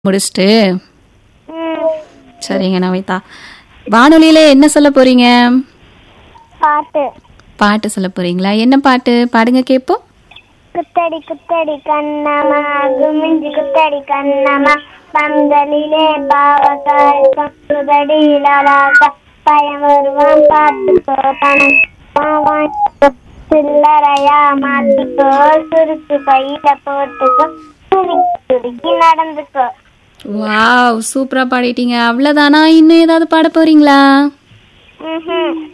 முடிச்சுட்டு ம் சரிங்க நவிதா வானொலியில என்ன சொல்ல போறீங்க பாட்டு பாட்டு சொல்ல போறீங்களா என்ன பாட்டு பாடுங்க கேட்போம் குத்தடி குத்தடி கண்ணம்மா குமிஞ்சி குத்தடி கண்ணம்மா பந்தலிலே பாவக்காய் கம்புதடி லலாக்கா பயம் வருவான் பார்த்துக்கோ பணம் வாங்கிக்கோ சில்லறையா மாட்டிக்கோ சுருக்கு பையில போட்டுக்கோ சுருக்கி சுருக்கி நடந்துக்கோ வாவ் சூப்பரா பாடிட்டீங்க அவ்வளவுதானா இன்னும் ஏதாவது பாட போறீங்களா ம்ஹும்